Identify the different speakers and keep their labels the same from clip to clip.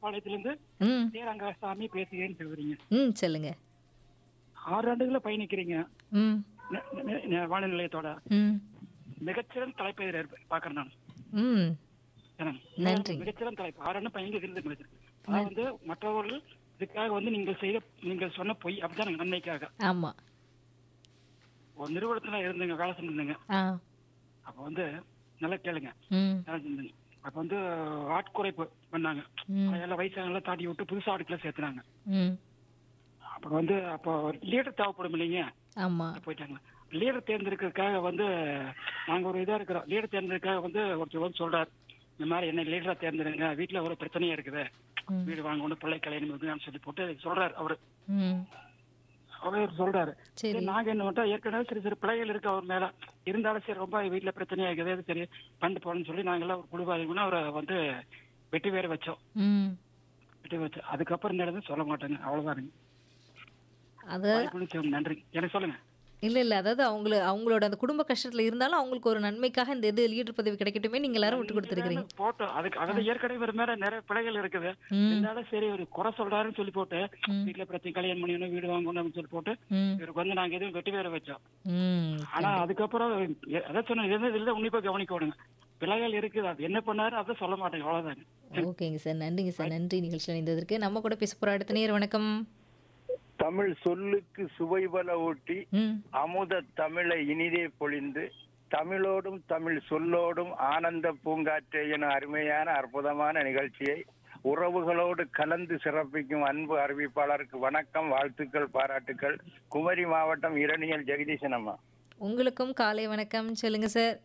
Speaker 1: பாளையத்திலிருந்து
Speaker 2: ம்
Speaker 1: ஸ்ரீரங்கசாமி பேசுகிறேன்னு சொல்றீங்க
Speaker 2: ம் சொல்லுங்க
Speaker 1: ஆறு ஆண்டுகள பயணிக்கிறீங்க
Speaker 2: ம்
Speaker 1: ந- ந- ந- வானொலி நிலையத்தோட
Speaker 2: ம்
Speaker 1: மிகச்சிறந்த தலைப்பை பாக்குறேன் நான்
Speaker 2: ம்
Speaker 1: ஏன்னா,
Speaker 2: நன்றி.
Speaker 1: மிகச்சிறந்த தலைப்பு ஆறு ஆண்டு பயணிக்கிறது மிகச்சிறந்த. அதாவது வந்து மற்றவர்கள் இதுக்காக வந்து நீங்கள் செய்த நீங்கள் சொன்ன பொய் அப்படிதான் எனக்கு நன்மைக்காக
Speaker 2: ஆமாம்
Speaker 1: ஒரு நிறுவனத்துல இருந்துங்க வேலை செஞ்சிருந்தேங்க
Speaker 2: ஆ
Speaker 1: அப்ப வந்து நல்லா கேளுங்க
Speaker 2: ம்
Speaker 1: வேலை செஞ்சிருந்தேங்க அப்ப வந்து ஆட்குறைப்பு பண்ணாங்க
Speaker 2: ம்
Speaker 1: எல்லாம் வயசானெல்லாம் தாட்டி விட்டு புதுசா ஆட்களை சேர்த்துனாங்க
Speaker 2: ம்
Speaker 1: அப்புறம் வந்து அப்போ லீடர் தேவைப்படும் இல்லைங்க
Speaker 2: ஆமாம்
Speaker 1: போயிட்டாங்க லீடர் தேர்ந்தெடுக்கிறதுக்காக வந்து நாங்க ஒரு இதா இருக்கிறோம் லீடர் தேர்ந்தெடுக்காக வந்து ஒருத்தர் வந்து சொல்றாரு இந்த மாதிரி என்ன லீடரா தேர்ந்தெடுங்க வீட்டுல ஒரு பிரச்சனையா இருக்குது
Speaker 2: ம்.
Speaker 1: வீடு வாங்கணும் பிள்ளை கல்யாணம் இருக்குன்னு சொல்லி போட்டு சொல்றாரு அவரு
Speaker 2: ம்
Speaker 1: அவர் சொல்றாரு
Speaker 2: சரி
Speaker 1: சரி, நாங்க என்ன பண்ணிட்டோம் ஏற்கனவே சரி சரி பிள்ளைகள் இருக்கு அவர் மேல இருந்தாலும் சரி ரொம்ப வீட்டுல பிரச்சனையா இருக்குது அது சரி பண்ணிட்டு போறோம்னு சொல்லி நாங்கெல்லாம் ஒரு குழுவா இருக்கணும் அவரை வந்து வெட்டி வேற வச்சோம்
Speaker 2: ம்
Speaker 1: வெட்டி வச்சோம் அதுக்கப்புறம் நடந்து சொல்ல மாட்டாங்க அவ்வளவுதானுங்க
Speaker 2: அதாவது
Speaker 1: வாய்ப்புன்னு சொல்லுங்க. நன்றி எனக்கு சொல்லுங்க
Speaker 2: இல்லை இல்லை அதாவது அவங்கள அவங்களோட அந்த குடும்ப கஷ்டத்தில் இருந்தாலும் அவங்களுக்கு ஒரு நன்மைக்காக இந்த இது லீடர் பதவி கிடைக்கட்டுமே நீங்கள் எல்லாரும் விட்டு கொடுத்துருக்கிறீங்க
Speaker 1: போட்டோம் அதுக்கு அதாவது ஏற்கனவே இவர் மேல நிறைய பிழைகள் இருக்குது
Speaker 2: ம்
Speaker 1: இருந்தாலும் சரி ஒரு குறை சொல்றாருன்னு சொல்லி போட்டு
Speaker 2: ம்.
Speaker 1: வீட்டுல பிரச்சனை கல்யாணம் பண்ணிக்கணும் வீடு வாங்கணும் அப்படின்னு சொல்லி போட்டு
Speaker 2: ம்
Speaker 1: இவருக்கு வந்து நாங்க எதுவும் வெட்டி வேற வச்சோம்
Speaker 2: ம்
Speaker 1: ஆனா அதுக்கப்புறம் எ- அதான் சொன்ன எதுவும் இல்லை உன்னிப்பா கவனிக்க விடுங்க பிள்ளைகள் இருக்குது அது என்ன பண்ணாரு அதை சொல்ல மாட்டேங்க அவ்வளவுதாங்க
Speaker 2: ஓகேங்க சார் நன்றிங்க சார் நன்றி நிகழ்ச்சியில் இணைந்ததற்கு நம்ம கூட பேச போகிற அடுத்த நேர் வணக்கம்
Speaker 3: தமிழ் சொல்லுக்கு சுவைபல ஊட்டி
Speaker 2: ம்
Speaker 3: அமுத தமிழை இனிதே பொழிந்து தமிழோடும் தமிழ் சொல்லோடும் ஆனந்த பூங்காற்று என அருமையான அற்புதமான நிகழ்ச்சியை உறவுகளோடு கலந்து சிறப்பிக்கும் அன்பு அறிவிப்பாளருக்கு வணக்கம் வாழ்த்துக்கள் பாராட்டுக்கள் குமரி மாவட்டம் இரணியல் ஜெகதீசன் அம்மா
Speaker 2: உங்களுக்கும் காலை வணக்கம் சொல்லுங்க சார்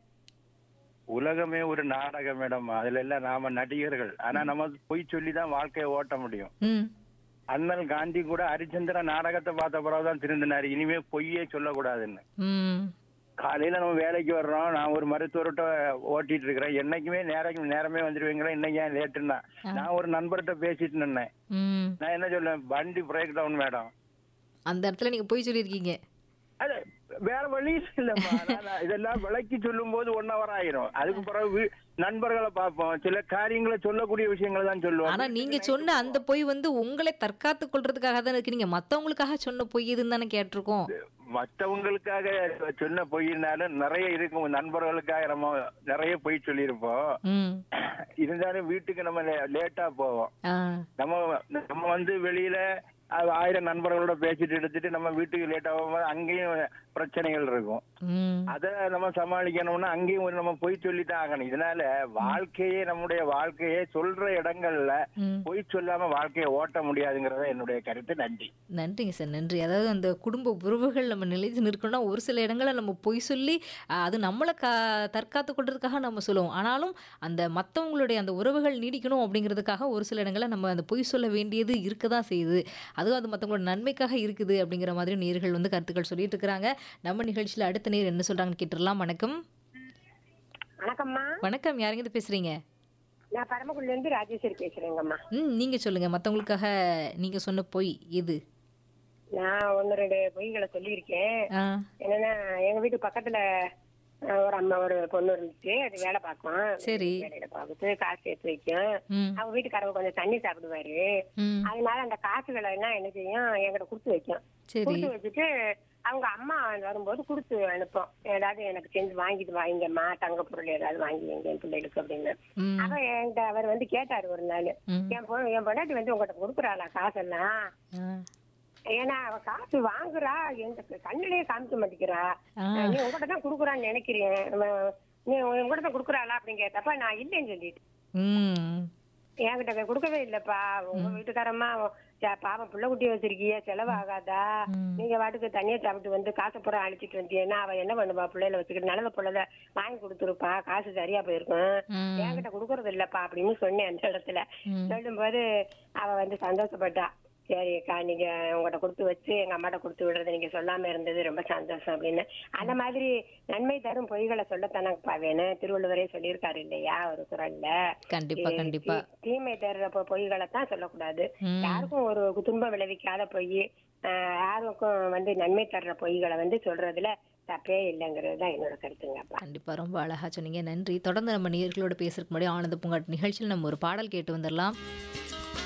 Speaker 3: உலகமே ஒரு நாடகம் மேடம் அதுல எல்லாம் நாம நடிகர்கள் ஆனா நம்ம பொய் சொல்லி தான் வாழ்க்கையை ஓட்ட முடியும்
Speaker 2: ம்
Speaker 3: அண்ணல் காந்தி கூட ஹரிச்சந்திர நாடகத்தை பார்த்த பிறகுதான் திருந்தினாரு இனிமே பொய்யே சொல்லக்கூடாதுன்னு
Speaker 2: ம்
Speaker 3: காலையில நம்ம வேலைக்கு வர்றோம் நான் ஒரு மருத்துவர்கிட்ட ஓட்டிட்டு இருக்கிறேன் என்னைக்குமே நேரம் நேரமே வந்துருவீங்களா இன்னைக்கு ஏன் லேட்டுன்னா நான் ஒரு நண்பர்கிட்ட பேசிட்டு நின்னேன்
Speaker 2: ம்
Speaker 3: நான் என்ன சொல்லுவேன் வண்டி பிரேக் டவுன் மேடம்
Speaker 2: அந்த இடத்துல நீங்கள் போய் சொல்லியிருக்கீங்க
Speaker 3: அது வேற வழி இல்லம்மா நான் நான் இதெல்லாம் விளக்கி சொல்லும் போது ஒன் ஹவர் ஆயிரும் அதுக்கு பிறகு வீ- நண்பர்களை பார்ப்போம் சில காரியங்களை சொல்லக்கூடிய விஷயங்களை தான் சொல்லுவோம்
Speaker 2: ஆனா நீங்க சொன்ன அந்த பொய் வந்து உங்களை தற்காத்து கொள்றதுக்காக தான் இருக்கு நீங்க மத்தவங்களுக்காக சொன்ன பொய் இதுன்னு தானே கேட்டிருக்கோம்
Speaker 3: மற்றவங்களுக்காக சொன்ன பொய்னாலும் நிறைய இருக்கும் நண்பர்களுக்காக நம்ம நிறைய பொய் சொல்லியிருப்போம்
Speaker 2: ம்
Speaker 3: இருந்தாலும் வீட்டுக்கு நம்ம லேட்டா போவோம்
Speaker 2: ஆ
Speaker 3: நம்ம நம்ம வந்து வெளியில அஹ், ஆயிரம் நண்பர்களோட பேசிட்டு எடுத்துட்டு நம்ம வீட்டுக்கு லேட் ஆகும்போது அங்கேயும் பிரச்சனைகள் இருக்கும்
Speaker 2: ம்
Speaker 3: அத நம்ம சமாளிக்கணும்னா அங்கேயும் ஒரு நம்ம பொய் சொல்லித்தான் ஆகணும் இதனால வாழ்க்கையே நம்முடைய வாழ்க்கையே சொல்ற இடங்கள்ல
Speaker 2: ம்
Speaker 3: பொய் சொல்லாம வாழ்க்கையை ஓட்ட முடியாதுங்கிறத என்னுடைய கருத்து நன்றி
Speaker 2: நன்றிங்க சார் நன்றி அதாவது அந்த குடும்ப உறவுகள் நம்ம நிலைத்து நிற்கணும்னா ஒரு சில இடங்களில் நம்ம பொய் சொல்லி அஹ், அது நம்மளை கா தற்காத்து கொள்றதுக்காக நம்ம சொல்லுவோம் ஆனாலும் அந்த மற்றவங்களுடைய அந்த உறவுகள் நீடிக்கணும் அப்படிங்கிறதுக்காக ஒரு சில இடங்களில் நம்ம அந்த பொய் சொல்ல வேண்டியது இருக்க தான் செய்யுது அதுவும் அது மற்றவங்களோட நன்மைக்காக இருக்குது அப்படிங்கிற மாதிரி நேர்கள் வந்து கருத்துக்கள் சொல்லிட்டு இருக்கிறாங்க நம்ம நிகழ்ச்சியில் அடுத்த நேர் என்ன சொல்கிறாங்கன்னு கேட்டுடலாம் வணக்கம்
Speaker 4: வணக்கம்மா
Speaker 2: வணக்கம் யாருங்க பேசுகிறீங்க
Speaker 4: நான் பரமக்குடில இருந்து ராஜேஸ்வரி பேசுறேங்கம்மா
Speaker 2: ம் நீங்கள் சொல்லுங்கள் மற்றவங்களுக்காக நீங்கள் சொன்ன பொய் எது
Speaker 4: நான் ஒன்னு ரெண்டு பொய்களை சொல்லியிருக்கேன்
Speaker 2: ஆ
Speaker 4: என்னன்னா எங்க வீட்டு பக்கத்துல அஹ், ஒரு அம்மா ஒரு பொண்ணு இருந்துச்சு அது வேலை பார்க்கும்
Speaker 2: சரி.
Speaker 4: வேலையில பார்க்குது காசு சேர்த்து வைக்கும்
Speaker 2: ம்
Speaker 4: அவங்க வீட்டுக்காரங்க கொஞ்சம் தண்ணி சாப்பிடுவாரு
Speaker 2: ம்
Speaker 4: அதனால அந்த காசுகளை எல்லாம் என்ன செய்யும் என்கிட்ட கொடுத்து வைக்கும்
Speaker 2: சரி
Speaker 4: கொடுத்து வச்சுட்டு அவங்க அம்மா வரும்போது கொடுத்து அனுப்போம் ஏதாவது எனக்கு செஞ்சு வாங்கிட்டு வாங்கிங்கம்மா தங்க பொருள் ஏதாவது வாங்கி வைங்க என் பிள்ளைகளுக்கு அப்படின்னு
Speaker 2: ம்
Speaker 4: அவ என்கிட்ட அவர் வந்து கேட்டாரு ஒரு நாள்
Speaker 2: ம்
Speaker 4: என் பொ- என் பொண்டாட்டி வந்து உங்ககிட்ட கொடுக்குறாளா காசெல்லாம்
Speaker 2: ஆ
Speaker 4: ஏன்னா அவ காசு வாங்குறா எங்க கண்ணிலேயே காமிக்க மாட்டேங்கிறா
Speaker 2: ஆ.
Speaker 4: நீ உங்ககிட்ட தான் குடுக்குறான்னு நினைக்கிறேன் அவ- நீ உங்ககிட்ட தான் குடுக்குறாளா அப்படின்னு கேட்டப்ப நான் இல்லைன்னு சொல்லிட்டு
Speaker 2: ம்
Speaker 4: என்கிட்ட அவ கொடுக்கவே இல்லப்பா உங்க வீட்டுக்காரம்மா ச- பாவம் பிள்ளை குட்டி வச்சிருக்கிய செலவாகாதா
Speaker 2: ம்.
Speaker 4: நீங்க வாட்டுக்கு தண்ணியை சாப்பிட்டு வந்து காசை பூரா அழிச்சிட்டு வந்தீங்கன்னா அவ என்ன பண்ணுவா பிள்ளைல வச்சுக்கிட்டு நல்ல பிள்ளைல வாங்கி கொடுத்துருப்பா காசு சரியா போயிருக்கும்
Speaker 2: ம்.
Speaker 4: என்கிட்ட கொடுக்கறது இல்லப்பா அப்படின்னு சொன்னேன் அந்த இடத்துல
Speaker 2: ம்.
Speaker 4: சொல்லும்போது அவ வந்து சந்தோஷப்பட்டா சரி அக்கா நீங்க உங்கள்கிட்ட கொடுத்து வச்சு எங்க அம்மாட்ட கொடுத்து விடுறது நீங்க சொல்லாம இருந்தது ரொம்ப சந்தோஷம் அப்படின்னு அந்த மாதிரி நன்மை தரும் பொய்களை சொல்லத்தானப்பா வேணும் திருவள்ளுவரே சொல்லியிருக்காரு இல்லையா ஒரு குரல்ல
Speaker 2: கண்டிப்பா
Speaker 4: தீ-
Speaker 2: கண்டிப்பா
Speaker 4: தீ- தீமை தர்ற பொ- பொய்களை தான் சொல்லக்கூடாது
Speaker 2: ம்.
Speaker 4: யாருக்கும் ஒரு துன்பம் விளைவிக்காத பொய் ஆஹ், யாருக்கும் வந்து நன்மை தர்ற பொய்களை வந்து சொல்றதுல தப்பே இல்லைங்கிறது தான் என்னோட கருத்துங்கப்பா
Speaker 2: கண்டிப்பா ரொம்ப அழகா சொன்னீங்க நன்றி தொடர்ந்து நம்ம நேயர்களோட பேசுறதுக்கு முன்னாடி ஆனந்த பூங்காட் நிகழ்ச்சியில் நம்ம ஒரு பாடல் கேட்டு வந்துடலாம்